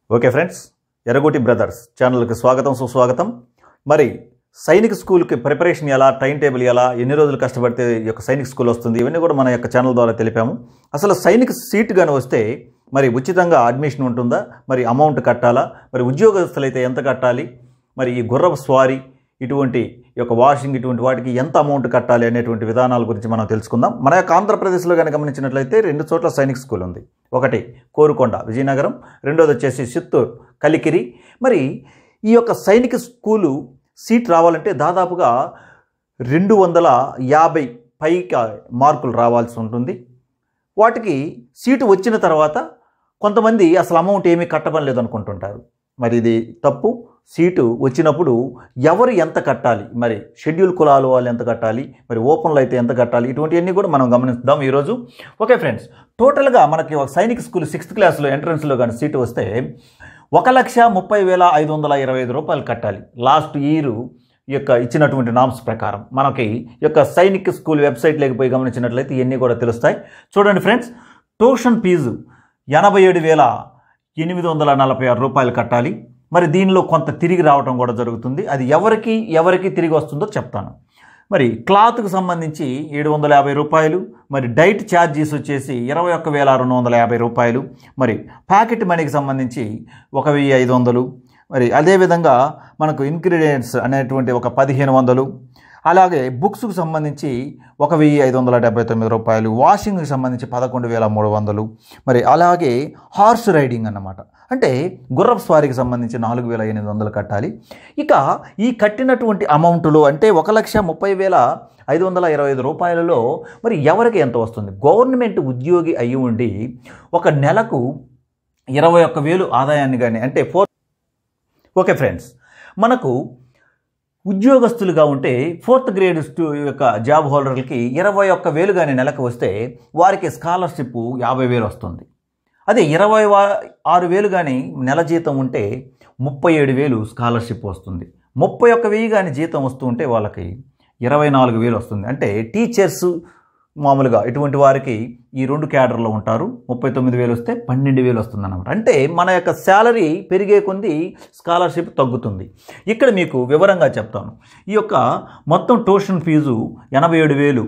Okay friends ఎర్రగోటి brothers ఛానల్కి స్వాగతం సుస్వాగతం మరి సైనిక్ స్కూల్కి ప్రిపరేషన్ ఎలా టైం టేబుల్ ఎలా ఎన్ని రోజులు కష్టపడితే ఈ యొక్క సైనిక్ స్కూల్ వస్తుంది ఇవన్నీ కూడా మన యొక్క ఛానల్ ద్వారా తెలిపాము అసలు సైనిక్ సీట్ కానీ వస్తే మరి ఉచితంగా అడ్మిషన్ ఉంటుందా మరి అమౌంట్ కట్టాలా మరి ఉద్యోగస్తులైతే ఎంత కట్టాలి మరి ఈ గుర్రపు స్వారీ ఇటువంటి ఈ యొక్క వాషింగ్ ఇటువంటి వాటికి ఎంత అమౌంట్ కట్టాలి అనేటువంటి విధానాల గురించి మనం తెలుసుకుందాం మన యొక్క ఆంధ్రప్రదేశ్లో కనుక గమనించినట్లయితే రెండు చోట్ల సైనిక్ స్కూల్ ఉంది ఒకటి కోరుకొండ విజయనగరం రెండోది వచ్చేసి చిత్తూరు కలికిరి మరి ఈ యొక్క సైనిక స్కూలు సీట్ రావాలంటే దాదాపుగా రెండు వందల యాభై పైగా మార్కులు రావాల్సి ఉంటుంది వాటికి సీటు వచ్చిన తర్వాత కొంతమంది అసలు అమౌంట్ ఏమీ కట్టడం లేదనుకుంటుంటారు మరి ఇది తప్పు సీటు వచ్చినప్పుడు ఎవరు ఎంత కట్టాలి మరి షెడ్యూల్ కులాలు వాళ్ళు ఎంత కట్టాలి మరి ఓపెన్లో అయితే ఎంత కట్టాలి ఇటువంటివన్నీ కూడా మనం గమనిద్దాం ఈరోజు ఓకే ఫ్రెండ్స్ టోటల్గా మనకి ఒక సైనిక్ స్కూల్ సిక్స్త్ క్లాస్లో ఎంట్రన్స్లో కానీ సీటు వస్తే ఒక లక్ష ముప్పై వేల ఐదు వందల ఇరవై ఐదు రూపాయలు కట్టాలి లాస్ట్ ఇయర్ ఈ యొక్క ఇచ్చినటువంటి నామ్స్ ప్రకారం మనకి ఈ యొక్క సైనిక్ స్కూల్ వెబ్సైట్లోకి పోయి గమనించినట్లయితే ఇవన్నీ కూడా తెలుస్తాయి చూడండి ఫ్రెండ్స్ ట్యూషన్ ఫీజు ఎనభై ఏడు వేల ఎనిమిది వందల నలభై ఆరు రూపాయలు కట్టాలి మరి దీనిలో కొంత తిరిగి రావడం కూడా జరుగుతుంది అది ఎవరికి ఎవరికి తిరిగి వస్తుందో చెప్తాను మరి క్లాత్కు సంబంధించి ఏడు వందల యాభై రూపాయలు మరి డైట్ ఛార్జీస్ వచ్చేసి ఇరవై ఒక్క వేల రెండు వందల యాభై రూపాయలు మరి ప్యాకెట్ మనీకి సంబంధించి ఒక వెయ్యి ఐదు వందలు మరి అదేవిధంగా మనకు ఇంగ్రీడియంట్స్ అనేటువంటి ఒక పదిహేను వందలు అలాగే బుక్స్కు సంబంధించి ఒక వెయ్యి ఐదు వందల డెబ్బై తొమ్మిది రూపాయలు వాషింగ్కి సంబంధించి పదకొండు వేల మూడు వందలు మరి అలాగే హార్స్ రైడింగ్ అన్నమాట అంటే గుర్రపు స్వారీకి సంబంధించి నాలుగు వేల ఎనిమిది వందలు కట్టాలి ఇక ఈ కట్టినటువంటి అమౌంట్లో అంటే ఒక లక్ష ముప్పై వేల ఐదు వందల ఇరవై ఐదు రూపాయలలో మరి ఎవరికి ఎంత వస్తుంది గవర్నమెంట్ ఉద్యోగి అయి ఉండి ఒక నెలకు ఇరవై ఒక్క వేలు ఆదాయాన్ని కానీ అంటే ఫోర్ ఓకే ఫ్రెండ్స్ మనకు ఉద్యోగస్తులుగా ఉంటే ఫోర్త్ గ్రేడ్ స్టూ యొక్క జాబ్ హోల్డర్లకి ఇరవై ఒక్క వేలు కానీ నెలకు వస్తే వారికి స్కాలర్షిప్ యాభై వేలు వస్తుంది అదే ఇరవై వా ఆరు వేలు కానీ నెల జీతం ఉంటే ముప్పై ఏడు వేలు స్కాలర్షిప్ వస్తుంది ముప్పై ఒక్క వెయ్యి కానీ జీతం వస్తూ ఉంటే వాళ్ళకి ఇరవై నాలుగు వేలు వస్తుంది అంటే టీచర్స్ మామూలుగా ఇటువంటి వారికి ఈ రెండు క్యాడర్లో ఉంటారు ముప్పై తొమ్మిది వేలు వస్తే పన్నెండు వేలు వస్తుంది అనమాట అంటే మన యొక్క శాలరీ పెరిగే కొంది స్కాలర్షిప్ తగ్గుతుంది ఇక్కడ మీకు వివరంగా చెప్తాను ఈ యొక్క మొత్తం ట్యూషన్ ఫీజు ఎనభై ఏడు వేలు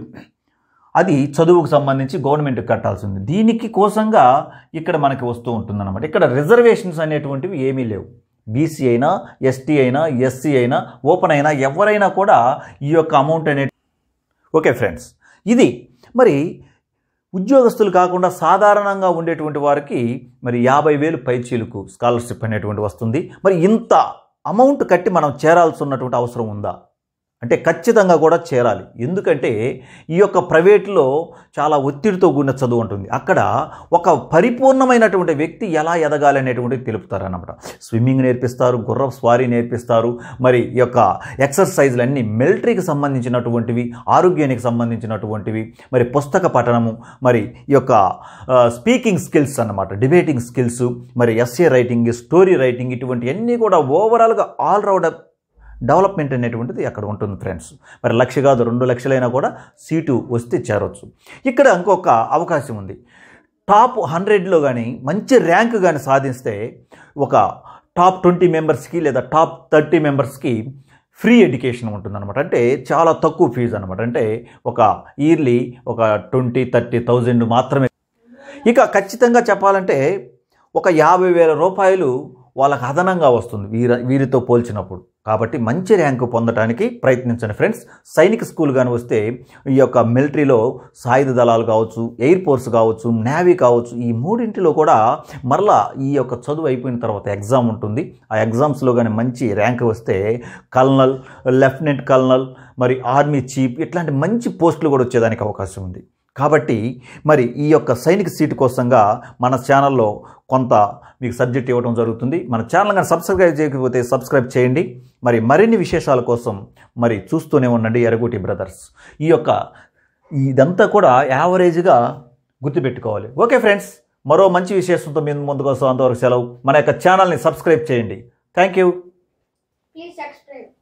అది చదువుకు సంబంధించి గవర్నమెంట్కి కట్టాల్సింది దీనికి కోసంగా ఇక్కడ మనకి వస్తూ ఉంటుందన్నమాట ఇక్కడ రిజర్వేషన్స్ అనేటువంటివి ఏమీ లేవు బీసీ అయినా ఎస్టీ అయినా ఎస్సీ అయినా ఓపెన్ అయినా ఎవరైనా కూడా ఈ యొక్క అమౌంట్ అనే ఓకే ఫ్రెండ్స్ ఇది మరి ఉద్యోగస్తులు కాకుండా సాధారణంగా ఉండేటువంటి వారికి మరి యాభై వేలు పైచీలకు స్కాలర్షిప్ అనేటువంటి వస్తుంది మరి ఇంత అమౌంట్ కట్టి మనం చేరాల్సి ఉన్నటువంటి అవసరం ఉందా అంటే ఖచ్చితంగా కూడా చేరాలి ఎందుకంటే ఈ యొక్క ప్రైవేట్లో చాలా ఒత్తిడితో కూడిన చదువు ఉంటుంది అక్కడ ఒక పరిపూర్ణమైనటువంటి వ్యక్తి ఎలా ఎదగాలి అనేటువంటిది తెలుపుతారన్నమాట స్విమ్మింగ్ నేర్పిస్తారు గుర్రపు స్వారీ నేర్పిస్తారు మరి ఈ యొక్క ఎక్సర్సైజ్లు అన్నీ మిలిటరీకి సంబంధించినటువంటివి ఆరోగ్యానికి సంబంధించినటువంటివి మరి పుస్తక పఠనము మరి ఈ యొక్క స్పీకింగ్ స్కిల్స్ అన్నమాట డిబేటింగ్ స్కిల్స్ మరి ఎస్ఏ రైటింగ్ స్టోరీ రైటింగ్ ఇటువంటివన్నీ కూడా ఓవరాల్గా ఆల్రౌండర్ డెవలప్మెంట్ అనేటువంటిది అక్కడ ఉంటుంది ఫ్రెండ్స్ మరి లక్ష కాదు రెండు లక్షలైనా కూడా సీటు వస్తే చేరవచ్చు ఇక్కడ ఇంకొక అవకాశం ఉంది టాప్ హండ్రెడ్లో కానీ మంచి ర్యాంక్ కానీ సాధిస్తే ఒక టాప్ ట్వంటీ మెంబర్స్కి లేదా టాప్ థర్టీ మెంబర్స్కి ఫ్రీ ఎడ్యుకేషన్ ఉంటుందన్నమాట అంటే చాలా తక్కువ ఫీజు అనమాట అంటే ఒక ఇయర్లీ ఒక ట్వంటీ థర్టీ థౌజండ్ మాత్రమే ఇక ఖచ్చితంగా చెప్పాలంటే ఒక యాభై వేల రూపాయలు వాళ్ళకి అదనంగా వస్తుంది వీర వీరితో పోల్చినప్పుడు కాబట్టి మంచి ర్యాంకు పొందడానికి ప్రయత్నించండి ఫ్రెండ్స్ సైనిక స్కూల్ కానీ వస్తే ఈ యొక్క మిలిటరీలో సాయుధ దళాలు కావచ్చు ఎయిర్ ఫోర్స్ కావచ్చు నేవీ కావచ్చు ఈ మూడింటిలో కూడా మరలా ఈ యొక్క చదువు అయిపోయిన తర్వాత ఎగ్జామ్ ఉంటుంది ఆ ఎగ్జామ్స్లో కానీ మంచి ర్యాంక్ వస్తే కల్నల్ లెఫ్టినెంట్ కల్నల్ మరి ఆర్మీ చీఫ్ ఇట్లాంటి మంచి పోస్టులు కూడా వచ్చేదానికి అవకాశం ఉంది కాబట్టి మరి ఈ యొక్క సైనిక సీటు కోసంగా మన ఛానల్లో కొంత మీకు సబ్జెక్ట్ ఇవ్వడం జరుగుతుంది మన ఛానల్ కానీ సబ్స్క్రైబ్ చేయకపోతే సబ్స్క్రైబ్ చేయండి మరి మరిన్ని విశేషాల కోసం మరి చూస్తూనే ఉండండి ఎరగోటి బ్రదర్స్ ఈ యొక్క ఇదంతా కూడా యావరేజ్గా గుర్తుపెట్టుకోవాలి ఓకే ఫ్రెండ్స్ మరో మంచి విశేషంతో మీ ముందుకు వస్తాం అంతవరకు సెలవు మన యొక్క ఛానల్ని సబ్స్క్రైబ్ చేయండి థ్యాంక్ యూ Please subscribe.